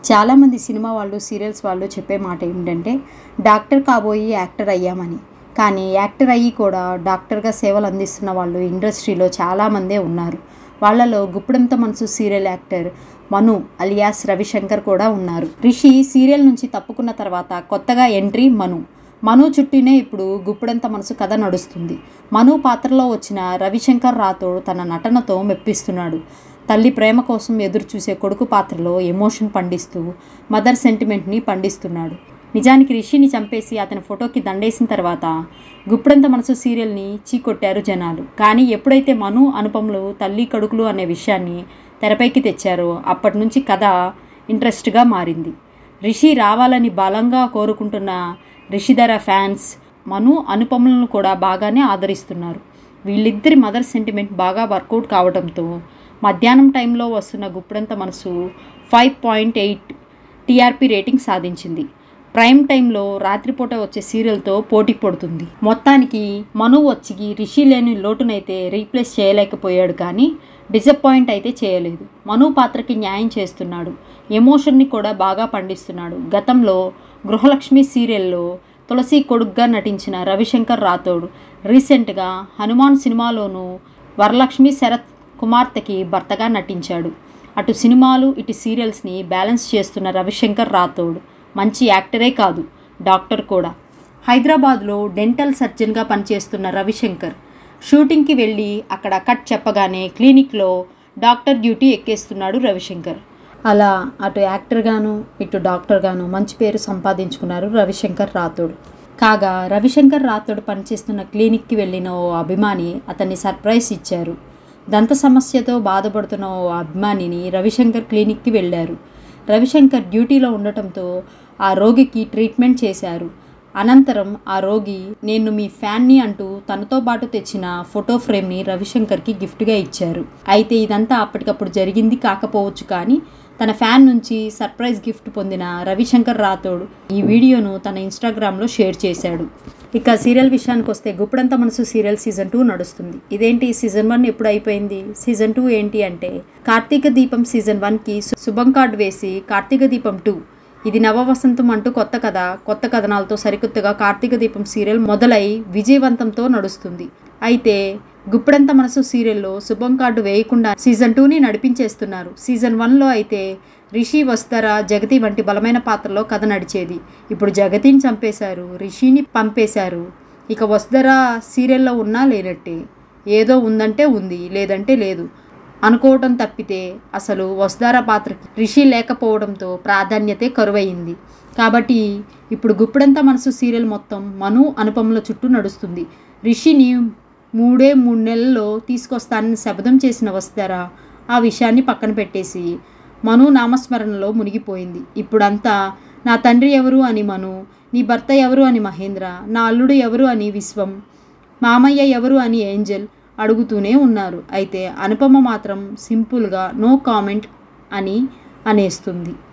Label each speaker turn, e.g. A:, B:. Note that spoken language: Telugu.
A: చాలామంది సినిమా వాళ్ళు సీరియల్స్ వాళ్ళు చెప్పే మాట ఏంటంటే డాక్టర్ కాబోయి యాక్టర్ అయ్యామని కానీ యాక్టర్ అయ్యి కూడా డాక్టర్గా సేవలు అందిస్తున్న వాళ్ళు ఇండస్ట్రీలో చాలామందే ఉన్నారు వాళ్ళలో Guppedantha Manasu serial actor Manu alias Ravishankar కూడా ఉన్నారు రిషి సీరియల్ నుంచి తప్పుకున్న తర్వాత కొత్తగా ఎంట్రీ మను మను చుట్టూనే ఇప్పుడు గుప్పుడంత మనసు కథ నడుస్తుంది మను పాత్రలో వచ్చిన రవిశంకర్ రాథోడ్ తన నటనతో మెప్పిస్తున్నాడు తల్లి ప్రేమ కోసం ఎదురు చూసే కొడుకు పాత్రలో ఎమోషన్ పండిస్తూ మదర్ సెంటిమెంట్ని పండిస్తున్నాడు నిజానికి రిషిని చంపేసి అతని ఫోటోకి దండేసిన తర్వాత గుప్పుడంత మనసు సీరియల్ని చీకొట్టారు జనాలు కానీ ఎప్పుడైతే మను అనుపములు తల్లి కడుకులు అనే విషయాన్ని తెరపైకి తెచ్చారో అప్పటి నుంచి కథ ఇంట్రెస్ట్గా మారింది రిషి రావాలని బలంగా కోరుకుంటున్న రిషిధర ఫ్యాన్స్ మను అనుపములను కూడా బాగానే ఆదరిస్తున్నారు వీళ్ళిద్దరి మదర్ సెంటిమెంట్ బాగా వర్కౌట్ కావడంతో మధ్యాహ్నం టైంలో వస్తున్న Guppedantha Manasu five point eight TRP rating సాధించింది ప్రైమ్ టైంలో రాత్రిపూట వచ్చే సీరియల్తో పోటీ పడుతుంది మొత్తానికి మను వచ్చి రిషి లేని లోటునైతే రీప్లేస్ చేయలేకపోయాడు కానీ డిసప్పాయింట్ అయితే చేయలేదు మను పాత్రకి న్యాయం చేస్తున్నాడు ఎమోషన్ని కూడా బాగా పండిస్తున్నాడు గతంలో గృహలక్ష్మి సీరియల్లో తులసి కొడుగ్గా నటించిన రవిశంకర్ రాథోడ్ రీసెంట్గా హనుమాన్ సినిమాలోనూ వరలక్ష్మి శరత్ కుమార్తెకి భర్తగా నటించాడు అటు సినిమాలు ఇటు సీరియల్స్ని బ్యాలెన్స్ చేస్తున్న రవిశంకర్ రాథోడ్ మంచి యాక్టరే కాదు డాక్టర్ కూడా హైదరాబాద్లో డెంటల్ సర్జన్గా పనిచేస్తున్న రవిశంకర్ షూటింగ్కి వెళ్ళి అక్కడ కట్ చెప్పగానే క్లినిక్లో డాక్టర్ డ్యూటీ ఎక్కేస్తున్నాడు రవిశంకర్ అలా అటు యాక్టర్గాను ఇటు డాక్టర్గాను మంచి పేరు సంపాదించుకున్నారు రవిశంకర్ రాథోడ్ కాగా రవిశంకర్ రాథోడ్ పనిచేస్తున్న క్లినిక్కి వెళ్ళిన ఓ అభిమాని అతన్ని సర్ప్రైజ్ ఇచ్చారు దంత సమస్యతో బాధపడుతున్న ఓ అభిమానిని రవిశంకర్ క్లినిక్కి వెళ్ళారు రవిశంకర్ డ్యూటీలో ఉండటంతో ఆ రోగికి ట్రీట్మెంట్ చేశారు అనంతరం ఆ రోగి నేను మీ ఫ్యాన్ని అంటూ తనతో పాటు తెచ్చిన ఫోటో ఫ్రేమ్ని రవిశంకర్కి గిఫ్ట్గా ఇచ్చారు అయితే ఇదంతా అప్పటికప్పుడు జరిగింది కాకపోవచ్చు కానీ తన ఫ్యాన్ నుంచి సర్ప్రైజ్ గిఫ్ట్ పొందిన రవిశంకర్ రాథోడ్ ఈ వీడియోను తన ఇన్స్టాగ్రామ్లో షేర్ చేశాడు ఇక సీరియల్ విషయానికి వస్తే గుప్పుడంత మనసు సీరియల్ సీజన్ టూ నడుస్తుంది ఇదేంటి సీజన్ వన్ ఎప్పుడు అయిపోయింది సీజన్ టూ ఏంటి అంటే కార్తీక దీపం సీజన్ వన్కి శుభం కార్డ్ వేసి కార్తీక దీపం టూ ఇది నవవసంతం అంటూ కొత్త కథ కొత్త కథనాలతో సరికొత్తగా కార్తీక దీపం సీరియల్ మొదలై విజయవంతంతో నడుస్తుంది అయితే గుప్పుడంత మనసు సీరియల్లో శుభం కార్డు వేయకుండా సీజన్ టూని నడిపించేస్తున్నారు సీజన్ వన్లో అయితే రిషి వస్తారా జగతి వంటి బలమైన పాత్రలో కథ నడిచేది ఇప్పుడు జగతిని చంపేశారు రిషిని పంపేశారు ఇక వస్తారా సీరియల్లో ఉన్నా లేనట్టే ఏదో ఉందంటే ఉంది లేదంటే లేదు అనుకోవటం తప్పితే అసలు వసుధార పాత్రకి రిషి లేకపోవడంతో ప్రాధాన్యతే కరువయింది కాబట్టి ఇప్పుడు గుప్పుడంతా మనసు సీరియల్ మొత్తం మను అనుపముల చుట్టూ నడుస్తుంది రిషిని మూడే మూడు నెలల్లో తీసుకొస్తానని శపథం చేసిన వసుధార ఆ విషయాన్ని పక్కన పెట్టేసి మను నామస్మరణలో మునిగిపోయింది ఇప్పుడంతా నా తండ్రి ఎవరు అని మను నీ భర్త ఎవరు అని మహేంద్ర నా అల్లుడు ఎవరు అని విశ్వం మామయ్య ఎవరు అని ఏంజల్ అడుగుతూనే ఉన్నారు అయితే అనుపమ మాత్రం సింపుల్గా నో కామెంట్ అని అనేస్తుంది